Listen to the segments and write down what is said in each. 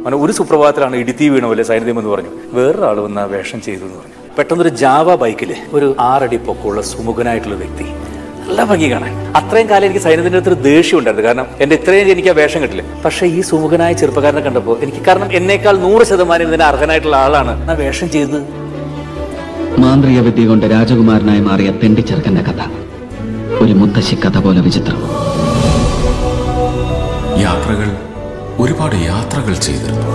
അങ്ങനെ ഒരു സുപ്രഭാതത്തിലാണ് ഇടുത്തി വീണ പോലെ സൈനിധ്യം എന്ന് പറഞ്ഞു വേറൊരാൾ വന്ന് ആ വേഷം ചെയ്തു എന്ന് പറഞ്ഞു പെട്ടെന്നൊരു ജാവ ബൈക്കിൽ ഒരു ആറടി പൊക്കമുള്ള സുമുഖനായിട്ടുള്ള വ്യക്തി നല്ല ഭംഗി കാണാൻ അത്രയും കാലം എനിക്ക് സൈന്യത്തിന്റെ അടുത്തൊരു ദേഷ്യം ഉണ്ടായിരുന്നു കാരണം എന്റെ ഇത്രയും എനിക്ക് ആ വേഷം കിട്ടില്ല പക്ഷേ ഈ സുമുഖനായ ചെറുപ്പക്കാരനെ കണ്ടപ്പോൾ എനിക്ക് കാരണം എന്നേക്കാൾ നൂറ് ശതമാനം ഇതിന് അർഹനായിട്ടുള്ള ആളാണ് ആ വേഷം ചെയ്തത് മാന്ത്രിക വിദ്യ കൊണ്ട് രാജകുമാരനായി മാറിയ തെണ്ടിച്ചെറുക്കന്റെ കഥ ഒരു മുത്തശ്ശി കഥ പോലെ വിചിത്രം യാത്രകൾ ഒരുപാട് യാത്രകൾ ചെയ്തിരുന്നു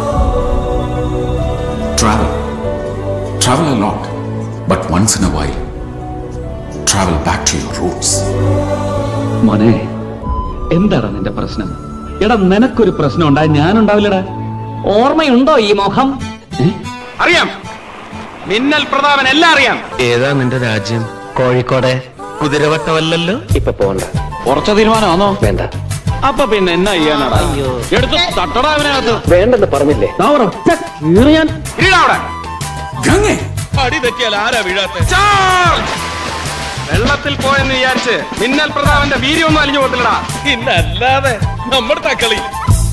travel travel a lot but once in a while travel back to your roots മോനെ എന്താണ് നിന്റെ പ്രശ്നം എടാ നിനക്കൊരു പ്രശ്നം ഉണ്ടായി ഞാനുണ്ടാവില്ലടാ ഓർമ്മയുണ്ടോ ഈ മുഖം അറിയാം മിന്നൽ പ്രതാപൻ എല്ലാം അറിയാം ഏതാ നിന്റെ രാജ്യം കോഴിക്കോടെ കുതിരവട്ടമല്ലല്ലോ ഇപ്പൊ പോണ്ട ഉറച്ച തീരുമാനമാണോ വേണ്ട അപ്പൊ പിന്നെ എന്നാ ചെയ്യാനാടാ എടുത്ത് തട്ടടാ അവനകത്ത് വേണ്ടെന്ന് പറഞ്ഞില്ലേ ഇരിടാ അവിടെ ഗംഗേ അടി തെറ്റിയാൽ ആരാ വീഴാത്ത വെള്ളത്തിൽ പോയെന്ന് വിചാരിച്ച് മിന്നൽ പ്രതാപന്റെ വീര്യമൊന്നും അലിഞ്ഞു പോകത്തില്ലടാ ഇന്നല്ലാതെ നമ്മുടെ തക്കളി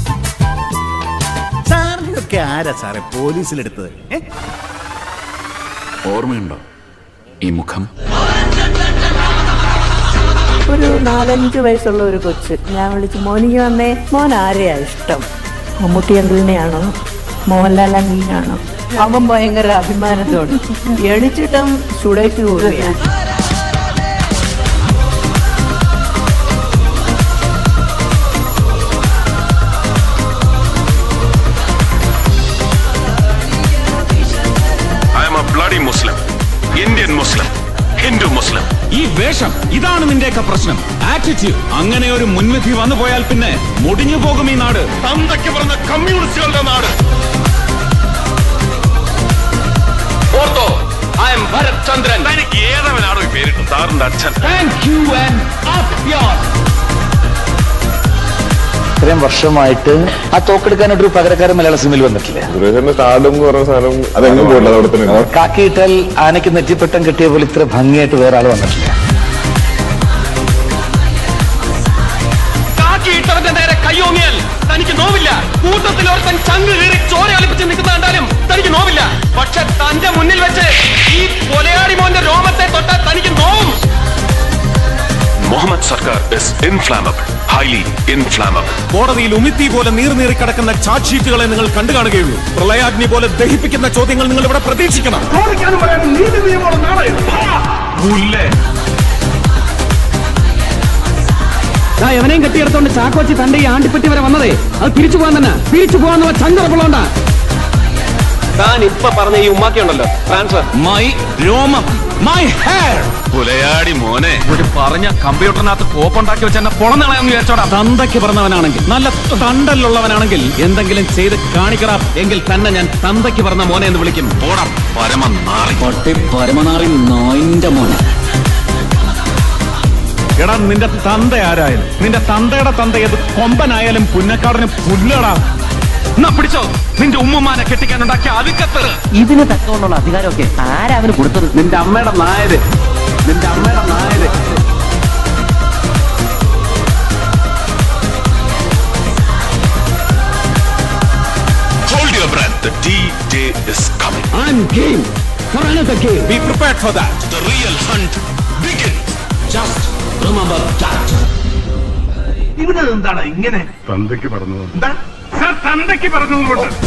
സാറിനൊക്കെ ആരാ സാറേ പോലീസിലെടുത്തത് ഏ? ഓർമ്മയുണ്ടോ ഈ മുഖം ഒരു നാലഞ്ച് വയസ്സുള്ള ഒരു കൊച്ച് ഞാൻ വിളിച്ച് മോനിക്ക് വന്നേ മോൻ ആരെയാ ഇഷ്ടം മമ്മൂട്ടി അങ്കിളിനെയാണോ മോഹൻലാൽ അങ്കിളിനാണോ അവൻ ഭയങ്കര അഭിമാനത്തോട് എണിച്ചിട്ടും ചുടയ്ക്ക് പോവുകയാണ് I am a bloody Muslim, Indian Muslim, Hindu Muslim. ഈ വേഷം ഇതാണ് നിന്റെയൊക്കെ പ്രശ്നം ആറ്റിറ്റ്യൂഡ് അങ്ങനെ ഒരു മുൻവിധി വന്നു പോയാൽ പിന്നെ മുടിഞ്ഞു പോകും ഈ നാട് തന്തയ്ക്ക് പറഞ്ഞ കമ്മ്യൂണിസ്റ്റുകളുടെ നാട് ഓർത്തോ ഐ എം ഭരത് ചന്ദ്രൻ തനിക്ക് ഏതവനാണോ ഈ പേരിട്ടു സാറിന്റെ അച്ഛൻ ഇത്രയും വർഷമായിട്ട് ആ തോക്കെടുക്കാനായിട്ടൊരു പകരക്കാരൻ മലയാള സിനിമയിൽ വന്നിട്ടില്ല സുരേഷന്റെ കാടും എന്ന് പറഞ്ഞ സാധനം അതെങ്ങും പോയില്ല അത് അവിടെ തന്നെ ഉണ്ട്. കാക്കിയിട്ടാൽ ആനയ്ക്ക് നെറ്റിപ്പട്ടം കിട്ടിയ പോലെ ഇത്ര ഭംഗിയായിട്ട് വേറെ ആൾ വന്നിട്ടില്ല കാക്കിയിട്ടവന്റെ നേരെ കയ്യോങ്ങിയാൽ തനിക്ക് നോവില്ല കൂട്ടത്തിൽ ഒരുത്തൻ ചങ്ക് കീറി ചോര ഒലിപ്പിച്ച് നിൽക്കുന്ന കണ്ടാലും തനിക്ക് നോവില്ല പക്ഷെ തന്റെ മുന്നിൽ വെച്ച് ഈ കൊലയാടി മോന്റെ രോമത്തെ തൊട്ടാൽ തനിക്ക് നോവും മുഹമ്മദ് സർക്കാർ ഇസ് ഇൻഫ്ലാമബിൾ ഹൈലി ഇൻഫ്ലാമബിൾ കോടതിയിൽ ഉമിത്തി പോലെ നീർനീറി കിടക്കുന്ന ചാർജ് ഷീറ്റുകളെ നിങ്ങൾ കണ്ടു കാണുകയുള്ളൂ പ്രളയാഗ്നി പോലെ ദഹിപ്പിക്കുന്ന ചോദ്യങ്ങൾ നിങ്ങൾ ഇവിടെ പ്രതീക്ഷിക്കണം എവനെയും കെട്ടിയെടുത്തോണ്ട് ചാക്കോച്ചി തന്റെ ഈ ആണ്ടിപ്പെട്ടി വരെ വന്നതേ അത് തിരിച്ചു പോകാൻ തന്നെ തിരിച്ചു പോകാന്ന് ചങ്കറപ്പുള്ളോണ്ടാ താൻ ഇപ്പൊ പറഞ്ഞ ഈ ഉമ്മാക്കി ഉണ്ടല്ലോ ട്രാൻസ്ഫർ മൈ രോമം മൈ ഹെയർ പുലയാടി മോനെ ഒരു പറഞ്ഞ കമ്പ്യൂട്ടറിനകത്ത് കോപ്പുണ്ടാക്കി വെച്ച് എന്നെ പൊളന്നളയെന്ന് വിചാരിച്ചോടാ തന്തയ്ക്ക് പറഞ്ഞവനാണെങ്കിൽ നല്ല തണ്ടല്ലുള്ളവനാണെങ്കിൽ എന്തെങ്കിലും ചെയ്ത് കാണിക്കടാ എങ്കിൽ തന്നെ ഞാൻ തന്തയ്ക്ക് പറഞ്ഞ മോനെ എന്ന് വിളിക്കും ഓടാ പരമ നാറി പട്ടി പരമനാറി നോയിന്റെ മോനെ എടാ നിന്റെ തന്ത ആരായാലും നിന്റെ തന്തയുടെ തന്ത ഏത് കൊമ്പനായാലും പുന്നക്കാടിന് പുല്ലടാ എന്നാ പിടിച്ചോ നിന്റെ ഉമ്മമാനെ കെട്ടിക്കാനുണ്ടാക്കിയ അതുക്കത്തറ് ഇതിന് തക്കമുള്ള അധികാരമൊക്കെ ആരാ അവന് കൊടുത്തത് നിന്റെ അമ്മയുടെ നായര് നിന്റെ അമ്മയുടെ Nair Hold your breath. The D-Day is coming. I'm game for another game. Be prepared for that. The real hunt begins. Just remember that. ഇവനെന്താണ് ഇങ്ങനെ തന്തയ്ക്ക് പറഞ്ഞു എന്താ തന്തയ്ക്ക് പറഞ്ഞു